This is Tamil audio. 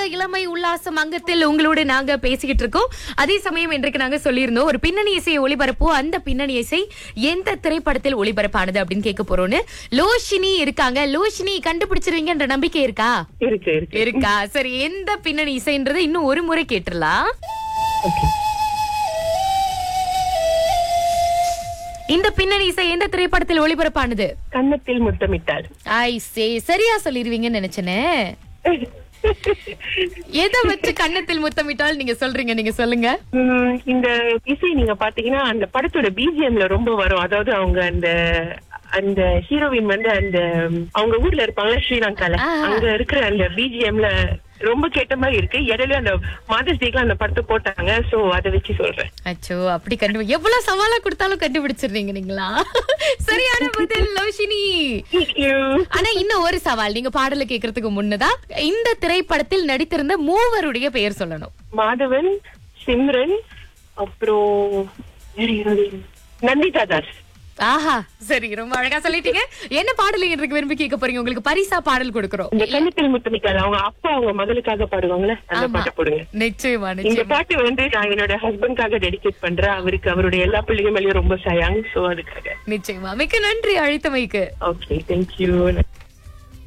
இளமை உல்லாசம் அங்கத்தில் உங்களோட நாங்க பேசிக்கிட்டு இருக்கோம் அதே சமயம் இன்றைக்கு நாங்க சொல்லியிருந்தோம் ஒரு பின்னணி இசையை ஒளிபரப்போ அந்த பின்னணி இசை எந்த திரைப்படத்தில் ஒளிபரப்பானது அப்படின்னு கேட்க போறோம்னு லோஷினி இருக்காங்க லோஷினி கண்டுபிடிச்சிருவீங்கன்ற நம்பிக்கை இருக்கா இருக்கு இருக்கு இருக்கா சரி எந்த பின்னணி இசைன்றதை இன்னும் ஒரு முறை கேட்டுடலாம் Okay. இந்த பின்னணி இசை எந்த திரைப்படத்தில் ஒளிபரப்பானது கன்னத்தில் முத்தமிட்டாள் ஐ சே சரியா சொல்லிருவீங்கன்னு நினைச்சனே எதை வச்சு கன்னத்தில் முத்தமிட்டால் நீங்க சொல்றீங்க நீங்க சொல்லுங்க உம், இந்த இசை நீங்க பாத்தீங்கன்னா அந்த படத்தோட பிஜிஎம்ல ரொம்ப வரும் அதாவது அவங்க அந்த அந்த ஹீரோயின் வந்து அந்த அவங்க ஊர்ல இருப்பாங்க ஸ்ரீலங்கால ஆ. அங்க இருக்கிற அந்த பிஜிஎம்ல ரொம்ப கேட்ட மாதிரி இருக்கு இடையில அந்த மாதர்ஸ் டேக்கு அந்த படத்தை போட்டாங்க சோ அதை வச்சு சொல்றேன் அச்சோ அப்படி கண்டு எவ்வளவு சவாலா கொடுத்தாலும் கண்டுபிடிச்சிடுறீங்க நீங்களா சரியான பதில் லோஷினி Thank you. ஆனா இன்னும் ஒரு சவால் நீங்க பாடல கேக்குறதுக்கு முன்னதான் இந்த திரைப்படத்தில் நடித்திருந்த மூவருடைய பெயர் சொல்லணும் மாதவன் சிம்ரன் அப்புறம் வேற heroine. நந்திதா தாஸ் ஆஹா சரி ரொம்ப அழகா சொல்லிட்டீங்க என்ன பாடல் இன்றைக்கு விரும்பி கேட்க போறீங்க உங்களுக்கு பரிசா பாடல் கொடுக்கறோம் இந்த கன்னத்தில் முத்தமிட்டாள் அவங்க அப்பா அவங்க மகளுக்காக பாடுவாங்கல்ல அந்த ஆமா. பாட்டை போடுங்க நிச்சயமா இந்த நிச்சயமா பாட்டு வந்து நான் என்னோட ஹஸ்பண்ட்காக டெடிகேட் பண்றேன் அவருக்கு அவருடைய எல்லா பிள்ளைங்க மேலயும் ரொம்ப சயாங் சோ அதுக்காக நிச்சயமா மிக்க நன்றி அழைத்தமைக்கு ஓகே தேங்க்யூ